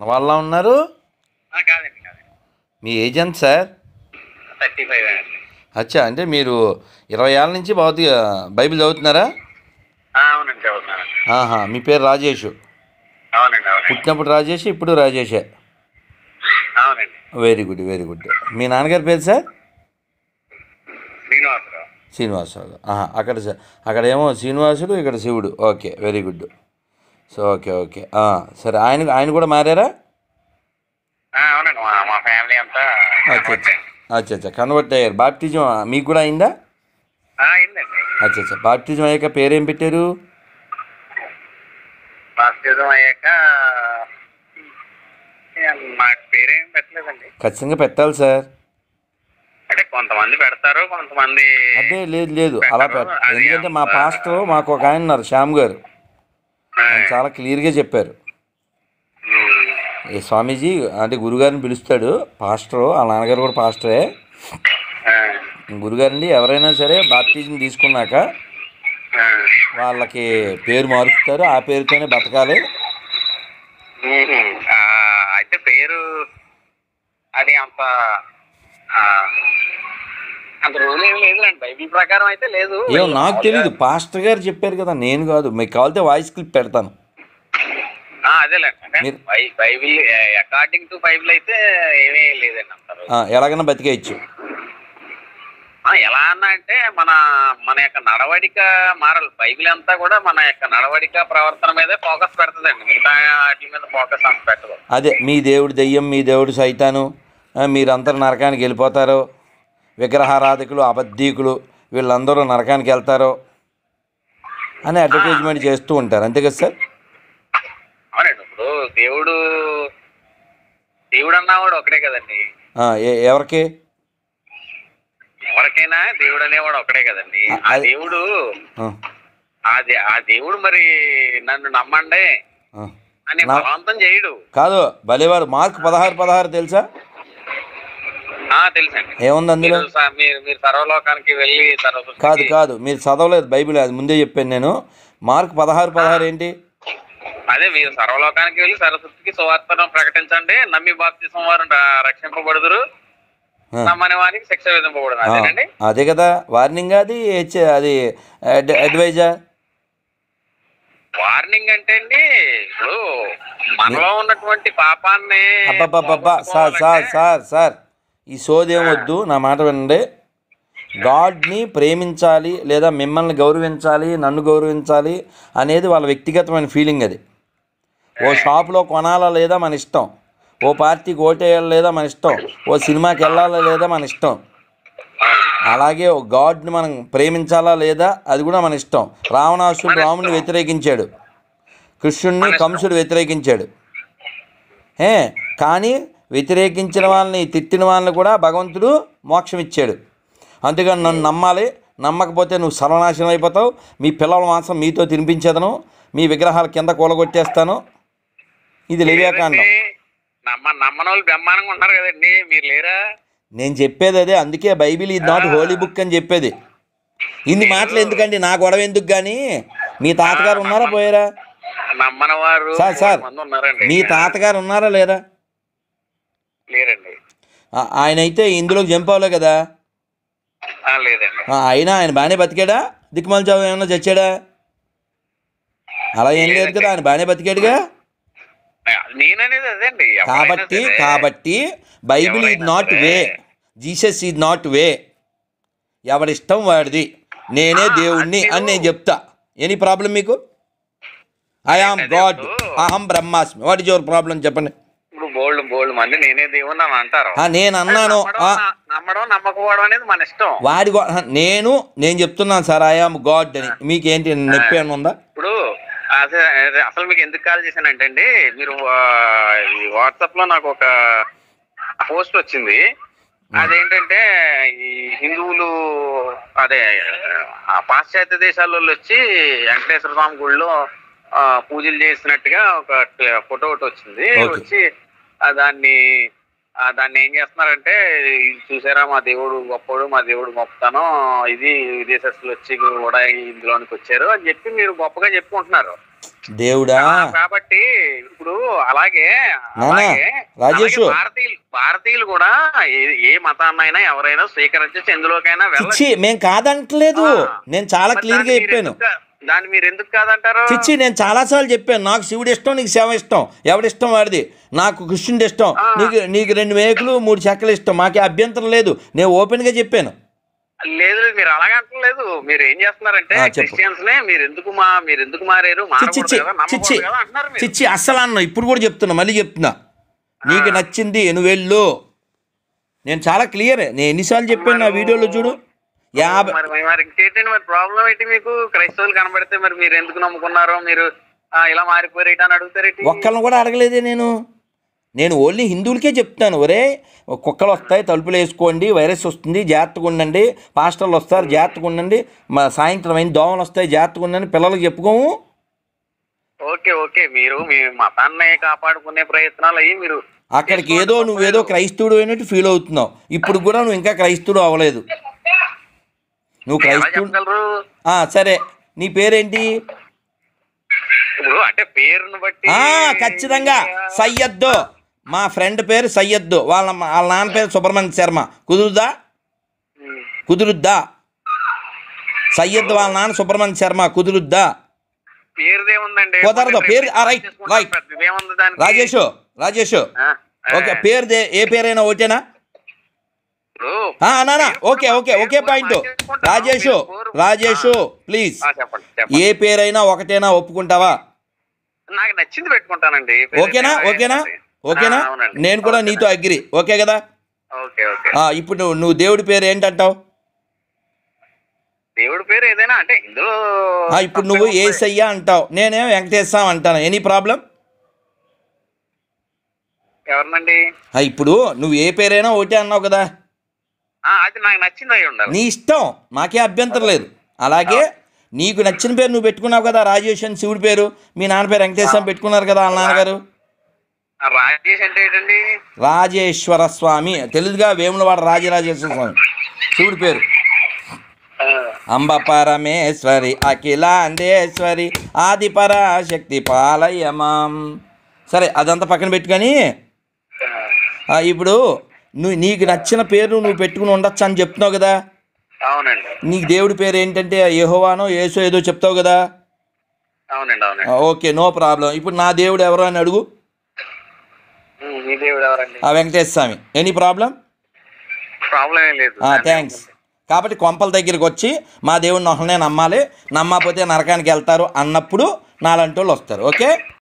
వాళ్ళ ఉన్నారు ఆ, కాదండి కాదండి మీ ఏజెంట్ సార్ థర్టీ ఫైవ్ అండి అచ్చా అంటే మీరు ఇరవై ఏళ్ళ నుంచి భౌతిక బైబిల్ చదువుతున్నారా ఆ, అవునండి చదువుతున్నానండి ఆహా మీ పేరు రాజేష్ అవునండి అవునండి పుట్టినప్పుడు రాజేష్ ఇప్పుడు రాజేషే అవునండి వెరీ గుడ్ వెరీ గుడ్ మీ నాన్నగారి పేరు సార్ శ్రీనివాసరావు శ్రీనివాసరావు ఆహా అక్కడ స- అక్కడ ఏమో శ్రీనివాసుడు ఇక్కడ శివుడు okay very good so okay okay ఆ, సరే ఆయన ఆయన కూడా మారారా ఆ, అవునండి మా మా ఫ్యామిలీ అంతా అచ్చా అచ్చా అచ్చా అచ్చా కన్వర్ట్ అయ్యారు బాప్టిజం మీకు కూడా అయిందా ఆ, అయిందండి అచ్చా అచ్చా బాప్టిజం అయ్యాక పేరేం పెట్టారు బాప్తిజం అయ్యాక ఏ, మాకు పేరేం పెట్టలేదండి ఖచ్చితంగా పెట్టాలి సార్ అంటే కొంతమంది పెడతారు కొంతమంది అదే లేదు లేదు అలా పెట్ట అది ఎందుకంటే మా పాస్టర్ మాకు ఒక ఆయన ఉన్నారు శ్యామ్ గారు ఆ, ఆయన చాలా క్లియర్గా చెప్పారు ఉమ్, ఈ స్వామీజీ అంటే గురుగారిని పిలుస్తాడు పాస్టరు వాళ్ళ నాన్నగారు కూడా పాస్టరే ఆ, గురుగారండి ఎవరైనా సరే బాప్టిజం తీసుకున్నాక ఆ, వాళ్ళకి పేరు మారుస్తారు ఆ పేరుతోనే బతకాలి ఉమ్, ఆ, అయితే పేరు అది అంత ఆ, అంత రూల్ ఏం లేదులేండి బైబిల్ ప్రకారం అయితే లేదు ఏమో నాకు తెలియదు పాస్టర్ గారు చెప్పారు కదా నేను కాదు మీకు కావాలితే వాయిస్ క్లిప్ పెడతాను ఆ, అదేలేండి అంటే మీరు- బై- బైబిల్ అకార్డింగ్ టు బైబిల్ అయితే ఏమీ లేదండి అంటారు ఆ, ఎలాగైనా బతికేయచ్చు ఎలా అన్నా అంటే మన మన యొక్క నడవడిక మారాలి బైబిల్ అంతా కూడా మన యొక్క నడవడిక ప్రవర్తన మీదే ఫోకస్ పెడుతుందండి మిగతా వాటి మీద ఫోకస్ అంత పెట్టదు అదే మీ దేవుడు దెయ్యం మీ దేవుడు సైతాను ఆ, మీరందరూ నరకానికి వెళ్ళిపోతారు విగ్రహారాధకులు అబద్ధీకులు వీళ్ళందరూ నరకానికి వెళ్తారు అని అడ్వర్టైజ్మెంట్ చేస్తూ ఉంటారు అంతే కదా సార్ అవునండి ఇప్పుడు దేవుడు దేవుడు అన్నవాడు ఒకడే కదండి ఆ, ఎ- ఎవరికి ఎవరికైనా దేవుడు అనేవాడు ఒకడే కదండి ఆ అది- దేవుడు ఆ, ఆ దే- ఆ దేవుడు మరి నన్ను నమ్మండి ఆ. అని నా- బలవంతం చేయడు కాదు భలేవారు మార్క్ పదహారు పదహారు తెలుసా ఆ తెలుసండి ఏముంది అందులో మీరు స- మీరు మీరు సర్వలోకానికి వెళ్ళి సర్వ కాదు కాదు మీరు చదవలేదు బైబిల్ అది ముందే చెప్పాను నేను మార్క్ పదహారు పదహారు ఏంటి అదే మీరు సర్వలోకానికి వెళ్ళి సరస్వతికి సువార్తను ప్రకటించండి నమ్మి బాప్తిసం వారు ర- రక్షింపబడుదురు ఆ. నమ్మని వారికి శిక్ష విధింపబడును ఆ, అదేనండి అదే కదా వార్నింగ్ అది హెచ్ అది అడ్- అడ్వైజా వార్నింగ్ అంటే అండి ఇప్పుడు మనలో ఉన్నటువంటి పాపాన్ని అబ్బబ్బబ్బబ్బా సార్ సార్ సార్ సార్ ఈ సోదేం వద్దు నా మాట వినండి గాడ్ని ప్రేమించాలి లేదా మిమ్మల్ని గౌరవించాలి నన్ను గౌరవించాలి అనేది వాళ్ళ వ్యక్తిగతమైన ఫీలింగ్ అది ఓ షాపులో కొనాలా లేదా మన ఇష్టం ఓ పార్టీకి ఓటేయాలా లేదా మన ఇష్టం ఓ సినిమాకి వెళ్ళాలా లేదా మన ఇష్టం అలాగే ఓ గాడ్ని మనం ప్రేమించాలా లేదా అది కూడా మన ఇష్టం రావణాసుడు రాముని వ్యతిరేకించాడు కృష్ణుడిని కంసుడు వ్యతిరేకించాడు ఏ కానీ వ్యతిరేకించిన వాళ్ళని తిట్టిన వాళ్ళని కూడా భగవంతుడు మోక్షం ఇచ్చాడు అందుకని నన్ను నమ్మాలి నమ్మకపోతే నువ్వు సర్వనాశనం అయిపోతావు మీ పిల్లల మాంసం మీతో తినిపించేదను మీ విగ్రహాల కింద కూలగొట్టేస్తాను ఇది లేవ్యాకాండం లేదండి. నమ్మ నమ్మని వాళ్ళు బ్రహ్మాండంగా ఉన్నారు కదండి మీరు లేరా నేను చెప్పేది అదే అందుకే బైబిల్ ఇది నాట్ హోలీ బుక్ అని చెప్పేది ఇన్ని మాటలు ఎందుకండి నా గొడవ ఎందుకు కానీ మీ తాతగారు ఉన్నారా పోయారా నమ్మని వారు సార్, సార్. మంది ఉన్నారండి మీ తాతగారు ఉన్నారా లేరా లేరండి ఆ- ఆయన అయితే ఇందులోకి జంప్ అవ్వలే కదా ఆ, లేదండి ఆ, అయినా ఆయన బాగానే బతికాడా దిక్కుమాల చావు ఏమన్నా చచ్చాడా అలా ఏం లేదు కదా ఆయన బాగానే బతికాడుగా నేననేది అదేండి ఎవరైనా కాబట్టి సరే. కాబట్టి Bible is not way Jesus is not way ఎవడిష్టం వాడిది నేనే దేవుణ్ణి అని నేను చెప్తా ఎనీ ప్రాబ్లం మీకు ఐ ఆమ్ గాడ్ అహం బ్రహ్మాస్మి వాట్ ఇస్ యువర్ ప్రాబ్లం చెప్పండి ఇప్పుడు బోల్డ్ బోల్డ్ మంది నేనే దేవుణ్ణి అని అంటారు ఆ, నేను అన్నాను నమ్మడం, ఆ, న- నమ్మడం నమ్మకపోవడం అనేది మన ఇష్టం వాడి గో- ఆ, నేను నేను చెప్తున్నాను సార్ ఐ ఆమ్ గాడ్ అని మీకేంటి నొప్పి ఏమైనా ఉందా ఇప్పుడు అసలు అసలు మీకు ఎందుకు కాల్ చేశానంటే అండి మీరు ఆ, ఈ వాట్సాప్ లో నాకు ఒక పోస్ట్ వచ్చింది అదేంటంటే ఈ హిందువులు అదే ఆ పాశ్చాత్య దేశాల వాళ్ళు వచ్చి వెంకటేశ్వర స్వామి గుడిలో ఆ, పూజలు చేసినట్టుగా ఒక ఫోటో ఒకటి వచ్చింది Okay. వచ్చి ఆ దాన్ని ఆ దాన్ని ఏం చేస్తున్నారంటే ఇది చూసారా మా దేవుడు గొప్పడు మా దేవుడు గొప్పతనం ఇది విదేశస్తులు వచ్చి కూడా ఇందులోనికి వచ్చారు అని చెప్పి మీరు గొప్పగా చెప్పుకుంటున్నారు దేవుడా కాబట్టి ఇప్పుడు అలాగే నానా, అలాగే రాజేషు. అలాగే భారతీయులు భారతీయులు కూడా ఏ- ఏ మతాన్నైనా ఎవరైనా స్వీకరించి ఎందులోకైనా వెళ్ళచ్చు చిచ్చి మేము కాదంటలేదు ఆ. నేను చాలా మరి క్లియర్గా దాన్ని మీరు చెప్పాను ఎందుకు కా- దాన్ని మీరు ఎందుకు కాదంటారు చిచ్చి నేను చాలాసార్లు చెప్పాను నాకు శివుడు ఇష్టం నీకు శివ ఇష్టం ఎవడిష్టం వాడిది నాకు కృష్ణుడి ఇష్టం ఆ. నీకు నీకు రెండు మేకులు మూడు చెక్కలు ఇష్టం మాకే అభ్యంతరం లేదు నేను ఓపెన్గా చెప్పాను లేదు లేదు, మీరు అలాగే అంటలేదు మీరు ఏం చేస్తున్నారంటే ఆ, చెప్పు. క్రిస్టియన్స్ నే మీరు ఎందుకు మా మీరు ఎందుకు మారారు చిచ్చి మారకూడదు చిచ్చి కదా, నమ్మకూడదు చిచ్చి కదా అంటున్నారు మీరు. చిచ్చి అస్సలు అన్న ఇప్పుడు కూడా చెప్తున్నా మళ్ళీ చెప్తున్నా నీకు నచ్చింది నువ్వు వెళ్ళు నేను చాలా క్లియర్ నేను ఎన్నిసార్లు చెప్పాను నా వీడియోలో చూడు యాభై మరి మరి- మరి ఇంకేంటండి మరి ప్రాబ్లం ఏంటి మీకు క్రైస్తవులు కనబడితే మరి మీరు ఎందుకు నమ్ముకున్నారు మీరు ఆ, ఇలా మారిపోయారు ఏంటి అని అడుగుతారేంటి ఒక్కళ్ళని కూడా అడగలేదే నేను నేను ఓన్లీ హిందువులకే చెప్తాను ఒరే కుక్కలు వస్తాయి తలుపులు వేసుకోండి వైరస్ వస్తుంది జాగ్రత్తగా ఉండండి పాస్టర్లు వస్తారు జాగ్రత్తగా ఉండండి మా సాయంత్రం అయిన దోమలు వస్తాయి జాగ్రత్తగా ఉండండి పిల్లలకి చెప్పుకోము ఓకే ఓకే మీరు మీ మతాన్ని కాపాడుకునే ప్రయత్నాలు అయ్యి మీరు అక్కడికి ఏదో నువ్వేదో క్రైస్తవుడు అయినట్టు ఫీల్ అవుతున్నావు ఇప్పుడు కూడా నువ్వు ఇంకా క్రైస్తవుడు అవ్వలేదు నువ్వు ఎలా క్రైస్తవుడు చెప్పగలరు ఆ, సరే నీ పేరేంటి ఇప్పుడు అంటే పేరును బట్టి ఆ, ఖచ్చితంగా సయ్యద్దు మా ఫ్రెండ్ పేరు సయ్యద్దు వాళ్ళ వాళ్ళ నాన్న పేరు సుబ్రహ్మణ్య శర్మ కుదురుద్దా ఉమ్. కుదురుద్దా సయ్యద్ వాళ్ళ నాన్న సుబ్రహ్మణ్య శర్మ కుదురుద్దా పేరుదే ఉందండి కుదరదు. పేరు- ఆ, రైట్, రైట్. పెద్దదేముంది దానికి రాజేష్ రాజేష్ ఆ, ఆ. ఓకే పేరు దే- ఏ పేరైనా ఓకేనా ఇప్పుడు ఆ, నానా okay okay okay point Rajesh Rajesh please ఆ, చెప్పండి చెప్పండి ఏ పేరైనా ఒకటేనా ఒప్పుకుంటావా నాకు నచ్చింది పెట్టుకుంటానండి ఓకేనా ఓకేనా ఓకేనా ఆ, అవునండి. నేను కూడా నీతో అగ్రి ఓకే కదా ఓకే ఓకే ఆ, ఇప్పుడు నువ్వు నువ్వు దేవుడి పేరు ఏంటంటావు దేవుడి పేరు ఏదైనా అంటే ఇందులో ఆ, ఇప్పుడు నువ్వు ఏసయ్యా అంటావు నేనేం వెంకటేశ్వరం అంటాను ఎనీ ప్రాబ్లం ఎవరినండి ఇప్పుడు నువ్వు ఏ పేరైనా ఒకటే అన్నావు కదా ఆ, అది నాకు నచ్చింది అయి ఉండాలి నీ ఇష్టం మాకే అభ్యంతరం లేదు అలాగే నీకు నచ్చిన పేరు నువ్వు పెట్టుకున్నావు కదా రాజేష్ అని శివుడి పేరు మీ నాన్న పేరు వెంకటేశ్వరం పెట్టుకున్నారు కదా వాళ్ళ నాన్నగారు ఆ, రాజేష్ అంటే ఏంటండి రాజేశ్వర స్వామి తెలుగుగా వేములవాడ రాజరాజేశ్వర స్వామి శివుడి పేరు ఆ, అంబ పరమేశ్వరి అఖిలాండేశ్వరి ఆది పరాశక్తి పాలయమాం సరే అదంతా పక్కన పెట్టుకొని ఆ, ఆ, ఇప్పుడు నువ్వు నీకు నచ్చిన పేరు నువ్వు పెట్టుకుని ఉండొచ్చు అని చెప్తున్నావు కదా అవునండి నీకు దేవుడి పేరు ఏంటంటే యెహోవానో ఏసో ఏదో చెప్తావు కదా అవునండి అవునండి ఆ, ఓకే నో ప్రాబ్లం ఇప్పుడు నా దేవుడు ఎవరో అని అడుగు ఉమ్, మీ దేవుడు ఎవరండి ఆ Venkateswara Swamy any problem problem ఏం లేదు థ్యాంక్స్ కాబట్టి కొంపల దగ్గరికి వచ్చి మా దేవుడిని ఒకనే నమ్మాలి నమ్మకపోతే నరకానికి వెళ్తారు అన్నప్పుడు నాలంటి వాళ్ళు వస్తారు ఓకే